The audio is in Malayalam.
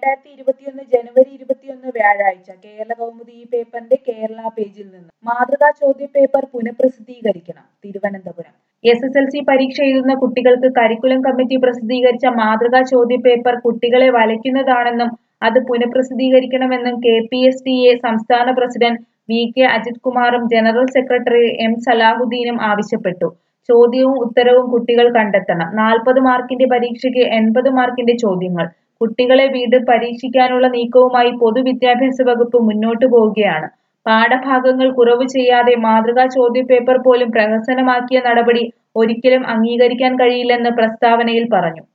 രണ്ടായിരത്തി ഇരുപത്തിയൊന്ന് ജനുവരി ഇരുപത്തിയൊന്ന് വ്യാഴാഴ്ച കേരള കൗമുദി ഈ പേപ്പറിന്റെ കേരള പേജിൽ നിന്ന് മാതൃകാ ചോദ്യ പേപ്പർ പുനഃപ്രസിദ്ധീകരിക്കണം Thiruvananthapuram S S L C പരീക്ഷ എഴുതുന്ന കുട്ടികൾക്ക് കരിക്കുലം കമ്മിറ്റി പ്രസിദ്ധീകരിച്ച മാതൃകാ ചോദ്യ പേപ്പർ കുട്ടികളെ വലയ്ക്കുന്നതാണെന്നും അത് പുനഃപ്രസിദ്ധീകരിക്കണമെന്നും K P S T A സംസ്ഥാന പ്രസിഡന്റ് വി കെ അജിത് കുമാറും ജനറൽ സെക്രട്ടറി എം സലാഹുദ്ദീനും ആവശ്യപ്പെട്ടു ചോദ്യവും ഉത്തരവും കുട്ടികൾ കണ്ടെത്തണം നാൽപ്പത് മാർക്കിന്റെ പരീക്ഷയ്ക്ക് എൺപത് മാർക്കിന്റെ ചോദ്യങ്ങൾ കുട്ടികളെ വീണ്ടും പരീക്ഷിക്കാനുള്ള നീക്കവുമായി പൊതുവിദ്യാഭ്യാസ വകുപ്പ് മുന്നോട്ടു പോവുകയാണ് പാഠഭാഗങ്ങൾ കുറവ് ചെയ്യാതെ മാതൃകാ ചോദ്യപേപ്പർ പോലും പ്രഹസനമാക്കിയ നടപടി ഒരിക്കലും അംഗീകരിക്കാൻ കഴിയില്ലെന്ന് പ്രസ്താവനയിൽ പറഞ്ഞു